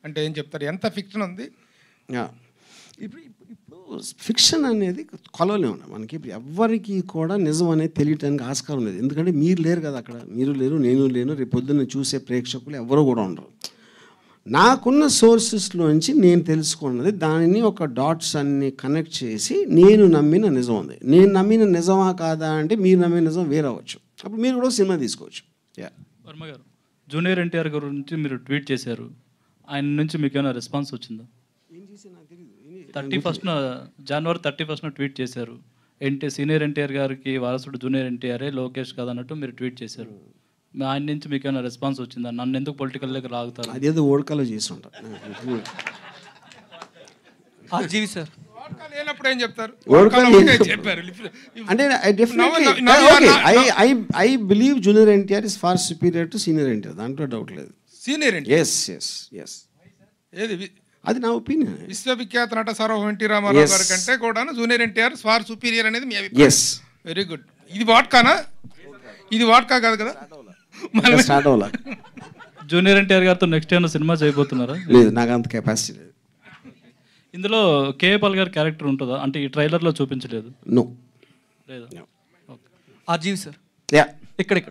అంటే ఏం చెప్తారు ఎంత ఫిక్షన్ ఉంది యా. ఇప్పుడు ఇప్పుడు- ఇప్పుడు ఫిక్షన్ అనేది కొలవలేము మనకి ఇప్పుడు ఎవ్వరికి కూడా నిజం అనేది తెలియటానికి ఆస్కారం లేదు ఎందుకంటే మీరు లేరు కదా అక్కడ మీరు లేరు నేను లేను రేపు పొద్దున్న చూసే ప్రేక్షకులు ఎవరు కూడా ఉండరు నాకున్న సోర్సెస్లోంచి నేను తెలుసుకున్నది దానిని ఒక డాట్స్ అన్ని కనెక్ట్ చేసి నేను నమ్మిన నిజం ఉంది నేను నమ్మిన నిజమా కాదా అంటే మీరు నమ్మిన నిజం వేరవచ్చు అప్పుడు మీరు కూడా సినిమా తీసుకోవచ్చు యా వర్మ గారు జూనియర్ ఎన్టీఆర్ గురించి మీరు ట్వీట్ చేశారు ఆయన నుంచి మీకు ఏమైనా రెస్పాన్స్ వచ్చిందా థర్టీ ఫస్ట్ జనవరి థర్టీ ఫస్ట్న ట్వీట్ చేశారు ఎన్టీ సీనియర్ ఎన్టీఆర్ గారికి వారసుడు జూనియర్ ఎన్టీఆరే లోకేష్ కాదన్నట్టు మీరు ట్వీట్ చేశారు మీ ఆయన నుంచి మీకు ఏమైనా రెస్పాన్స్ వచ్చిందా నన్ను ఎందుకు పొలిటికల్ దగ్గర లాగుతారు అదేదో ఓడకలో చేసి ఉంటారు జీవి సార్ వాడకా లేనప్పుడు ఏం చెప్తారు వాడకా వాడకాలో ఉంటే లేనప్పుడు. చెప్పారు అంటే I definitely Now- now you are okay not- I I I believe junior NTR is far superior to senior NTR దాంట్లో డౌట్ లేదు సీనియర్ ఏంటి ఎస్ ఎస్ ఎస్ ఏది వి- అది నా ఒపీనియన్ విశ్వవిఖ్యాత నట సర్వం ఎన్టీ రామారావు Yes. గారి కంటే కూడా జూనియర్ ఎన్టీఆర్ ఫార్ సుపీరియర్ అనేది మీ అభిప్రాయం ఎస్ వెరీ గుడ్ ఇది వాట్కానా ఇది వాట్కా కాదు కదా మళ్ళీ స్టార్ట్ అవ్వాల జూనియర్ ఎన్టీఆర్ గారితో నెక్స్ట్ ఏమైనా సినిమా చేయబోతున్నారా లేదు నాకు అంత కెపాసిటీ లేదు ఇందులో కేఏపాల్ గారి క్యారెక్టర్ ఉంటుందా అంటే ఈ ట్రైలర్లో చూపించలేదు నో లేదా జీవి సార్ యా ఇక్కడ ఇక్కడ